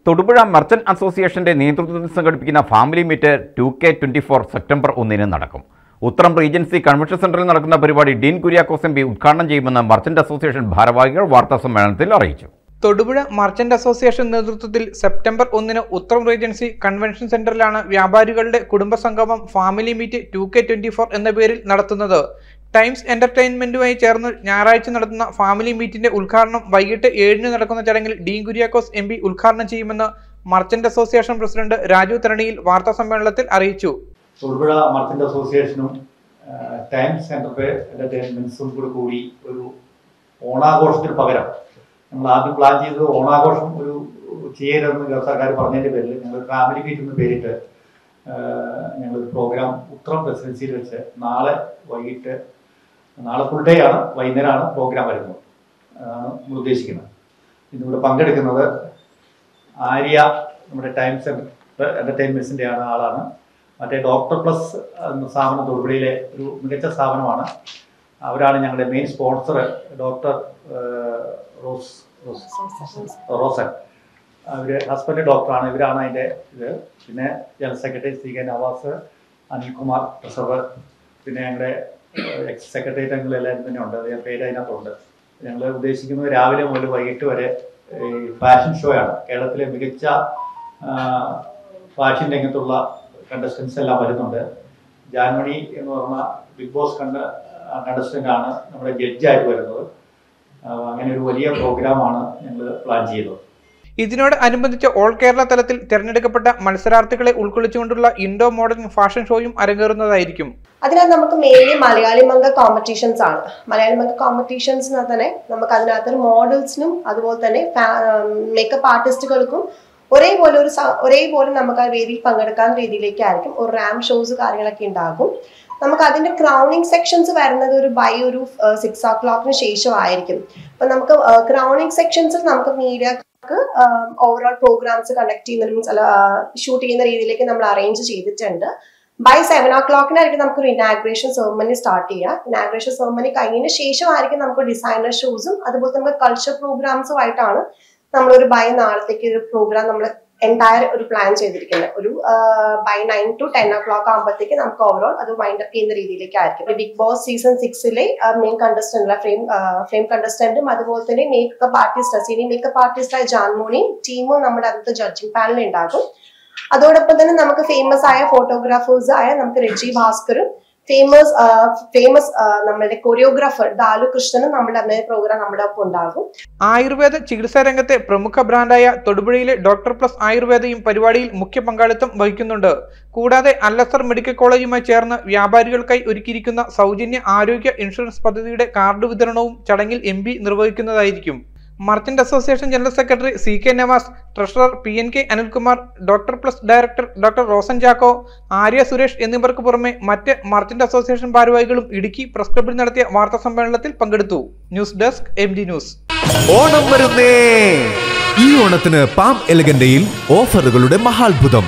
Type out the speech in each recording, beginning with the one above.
Thodupuzha merchant അസോസിയേഷന്റെ നേതൃത്വത്തിൽ സംഘടിപ്പിക്കുന്ന family meet two K twenty four September ഒന്നിന് നടക്കും ഉത്തരം റീജൻസി കൺവെൻഷൻ സെന്ററിൽ നടക്കുന്ന പരിപാടി ഡീൻ കുര്യാക്കോസ് എം പി ഉദ്ഘാടനം ചെയ്യുമെന്ന് മർച്ചന്റ് അസോസിയേഷൻ ഭാരവാഹികൾ വാർത്താ സമ്മേളനത്തിൽ അറിയിച്ചു തൊടുപുഴ മർച്ചന്റ് അസോസിയേഷൻ നേതൃത്വത്തിൽ സെപ്റ്റംബർ ഒന്നിന് ഉത്തരം റീജൻസി കൺവെൻഷൻ സെന്ററിലാണ് വ്യാപാരികളുടെ കുടുംബസംഗമം family meet two K twenty four എന്ന പേരിൽ നടത്തുന്നത് ടൈംസ് എന്റർടൈൻമെന്റുമായി ചേർന്ന് ഞായറാഴ്ച നടത്തുന്ന ഫാമിലി മീറ്റിന്റെ ഉദ്ഘാടനം വൈകിട്ട് ഏഴിന് നടക്കുന്ന ചടങ്ങിൽ ഡീൻ കുര്യാക്കോസ് എം പി ഉദ്ഘാടനം ചെയ്യുമെന്ന് മർച്ചന്റ് അസോസിയേഷൻ പ്രസിഡന്റ് രാജു തരണിയിൽ വാർത്താ സമ്മേളനത്തിൽ അറിയിച്ചു തൊടുപുഴ മർച്ചന്റ് അസോസിയേഷനും ആ, ടൈംസ് എന്റർടൈൻമെന്റ്സും കൂടി കൂടി ഒരു ഓണാഘോഷത്തിന് പകരം നമ്മൾ ആദ്യം പ്ലാൻ ചെയ്തത് ഓണാഘോഷം ഒരു ചെയ്യരുതെന്ന് സർക്കാർ പറഞ്ഞതിന്റെ പേരിൽ ഞങ്ങൾ ഫാമിലി മീറ്റ് എന്ന് പേരിട്ട് ഞങ്ങൾ പ്രോഗ്രാം ഉത്തരം റെസിഡൻസിയിൽ വെച്ച് നാളെ വൈകിട്ട് നാളെ ഫുൾ ഡേ ആണ് വൈകുന്നേരമാണ് പ്രോഗ്രാം വരുന്നത് അതാണ് നമ്മൾ ഉദ്ദേശിക്കുന്നത് ഇന്നിവിടെ പങ്കെടുക്കുന്നത് ആര്യ നമ്മുടെ ടൈംസ് എന്റർടൈൻമെന്റ്സിന്റെ ആണ് ആളാണ് മറ്റേ ഡോക്ടർ പ്ലസ് എന്ന സ്ഥാപനം തൊടുപുഴയിലെ ഒരു മികച്ച സ്ഥാപനമാണ് അവരാണ് ഞങ്ങളുടെ main sponsor doctor Rose Rose Rosen അവർ ഹസ്ബൻഡ് ഡോക്ടറാണ് ഇവരാണ് അതിൻ്റെ ഇത് പിന്നെ general secretary C K Navas Anilkumar പ്രസവർ പിന്നെ ഞങ്ങളുടെ എക്സ് സെക്രട്ടേറിയറ്റ് അംഗങ്ങൾ എല്ലാവരും തന്നെ ഉണ്ട് അത് പേര് അതിനകത്തുണ്ട് ഞങ്ങൾ ഉദ്ദേശിക്കുന്നത് രാവിലെ മുതൽ വൈകിട്ട് വരെ ഈ ഫാഷൻ ഷോ ആണ് കേരളത്തിലെ മികച്ച ഫാഷൻ രംഗത്തുള്ള കണ്ടസ്റ്റൻസ് എല്ലാം വരുന്നുണ്ട് ജാൻമണി എന്ന് പറഞ്ഞ ബിഗ് ബോസ് കണ്ട കണ്ടസ്റ്റന്റ് ആണ് നമ്മുടെ ജഡ്ജായിട്ട് വരുന്നത് ആ, അങ്ങനെ ഒരു വലിയ പ്രോഗ്രാമാണ് ഞങ്ങൾ പ്ലാൻ ചെയ്തത് ഇതിനോട് അനുബന്ധിച്ച് ഓൾ കേരള തലത്തിൽ തിരഞ്ഞെടുക്കപ്പെട്ട മത്സരാർത്ഥികളെ ഉൾക്കൊള്ളിച്ചുകൊണ്ടുള്ള ഇൻഡോ മോഡേൺ ഫാഷൻ ഷോയും അരങ്ങേറുന്നതായിരിക്കും അതിനകത്ത് നമുക്ക് മെയിൻലി മലയാളി മംഗ കോമ്പറ്റീഷൻസ് ആണ് മലയാളി മംഗ കോമ്പറ്റീഷൻസിന് തന്നെ നമുക്ക് അതിനകത്ത് മോഡൽസിനും അതുപോലെ തന്നെ മേക്കപ്പ് ആർട്ടിസ്റ്റുകൾക്കും ഒരേപോലെ ഒരു സ- ഒരേപോലെ നമുക്ക് ആ വേദിയിൽ പങ്കെടുക്കാൻ രീതിയിലേക്കായിരിക്കും ഒരു റാം ഷോസ് കാര്യങ്ങളൊക്കെ ഉണ്ടാകും നമുക്ക് അതിന്റെ ക്രൗണിങ് സെക്ഷൻസ് വരുന്നത് ഒരു ബൈ ഒരു സിക്സ് ഓ ക്ലോക്കിന് ശേഷമായിരിക്കും അപ്പൊ നമുക്ക് ക്രൗണിങ് സെക്ഷൻസിൽ നമുക്ക് മീഡിയക്ക് ഓവറോൾ പ്രോഗ്രാംസ് കണ്ടക്ട് ചെയ്യുന്ന മീൻസ് അല്ല ഷൂട്ട് ചെയ്യുന്ന രീതിയിലേക്ക് നമ്മൾ അറേഞ്ച് ചെയ്തിട്ടുണ്ട് ബൈ സെവൻ ഓ ക്ലോക്കിനായിരിക്കും നമുക്ക് ഒരു ഇനാഗ്രേഷൻ സെറമണി സ്റ്റാർട്ട് ചെയ്യുക ഇനാഗ്രേഷൻ സെറമണി കഴിഞ്ഞതിന് ശേഷമായിരിക്കും നമുക്ക് ഡിസൈനർ ഷോസും അതുപോലെ നമുക്ക് കൾച്ചർ പ്രോഗ്രാംസും ആയിട്ടാണ് നമ്മളൊരു ബൈ നാളത്തേക്ക് ഒരു പ്രോഗ്രാം നമ്മൾ എൻറ്റയർ ഒരു പ്ലാൻ ചെയ്തിരിക്കുന്നത് ഒരു by nine to ten o'clock ആകുമ്പോഴത്തേക്ക് നമുക്ക് ഓവറോൾ അത് വൈൻഡ് അപ്പ് ചെയ്യുന്ന രീതിയിലേക്കായിരിക്കും ബിഗ് ബോസ് സീസൺ സിക്സിലെ മെയിൻ കണ്ടസ്റ്റന്റ് ഫ്രെയിം ഫ്രെയിം കണ്ടസ്റ്റന്റും അതുപോലെ തന്നെ മേക്കപ്പ് ആർട്ടിസ്റ്റ് സീനിയർ മേക്കപ്പ് ആർട്ടിസ്റ്റായ ജാൻമോണിയും ടീമും നമ്മുടെ അടുത്ത ജഡ്ജിങ് പാനലിൽ ഉണ്ടാകും അതോടൊപ്പം തന്നെ നമുക്ക് ഫേമസ് ആയ ഫോട്ടോഗ്രാഫേഴ്സ് ആയ നമുക്ക് രജി ഭാസ്കറും ഫേമസ് ഫേമസ് നമ്മുടെ കൊറിയോഗ്രാഫർ ദാലു കൃഷ്ണനും നമ്മുടെ അന്നേ പ്രോഗ്രാം നമ്മുടെ ഒപ്പം ഉണ്ടാകും ആയുർവേദ ചികിത്സാ രംഗത്തെ പ്രമുഖ ബ്രാൻഡായ തൊടുപുഴയിലെ ഡോക്ടർ പ്ലസ് ആയുർവേദയും പരിപാടിയിൽ മുഖ്യ പങ്കാളിത്തം വഹിക്കുന്നുണ്ട് കൂടാതെ അല്ലസർ മെഡിക്കൽ കോളേജുമായി ചേർന്ന് വ്യാപാരികൾക്കായി ഒരുക്കിയിരിക്കുന്ന സൗജന്യ ആരോഗ്യ ഇൻഷുറൻസ് പദ്ധതിയുടെ കാർഡ് വിതരണവും ചടങ്ങിൽ എം നിർവഹിക്കുന്നതായിരിക്കും merchant association general secretary C K Navas treasurer P N K Anilkumar doctor plus director doctor Rosen Chacko Arya Suresh എന്നിവർക്ക് പുറമെ മറ്റ് മർച്ചന്റ് അസോസിയേഷൻ ഭാരവാഹികളും ഇടുക്കി പ്രസ് ക്ലബിൽ നടത്തിയ വാർത്താ സമ്മേളനത്തിൽ പങ്കെടുത്തു news desk M D news Onam വരുന്നേ ഈ ഓണത്തിന് പാം എലഗന്റയിൽ ഓഫറുകളുടെ മഹാത്ഭുതം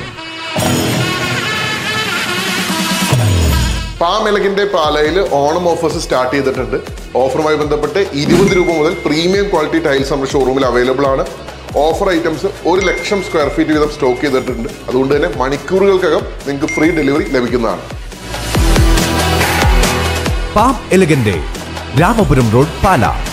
പാം എലഗിന്റെ പാലയിൽ ഓണം ഓഫേഴ്സ് സ്റ്റാർട്ട് ചെയ്തിട്ടുണ്ട് ഓഫറുമായി ബന്ധപ്പെട്ട് ഇരുപത് രൂപ മുതൽ പ്രീമിയം ക്വാളിറ്റി ടൈൽസ് നമ്മുടെ ഷോറൂമിൽ അവൈലബിൾ ആണ് ഓഫർ ഐറ്റംസ് ഒരു ലക്ഷം സ്ക്വയർ ഫീറ്റ് വീതം സ്റ്റോക്ക് ചെയ്തിട്ടുണ്ട് അതുകൊണ്ട് തന്നെ മണിക്കൂറുകൾക്കകം നിങ്ങൾക്ക് ഫ്രീ ഡെലിവറി ലഭിക്കുന്നതാണ് പാം എലഗന്റെ രാമപുരം റോഡ് പാല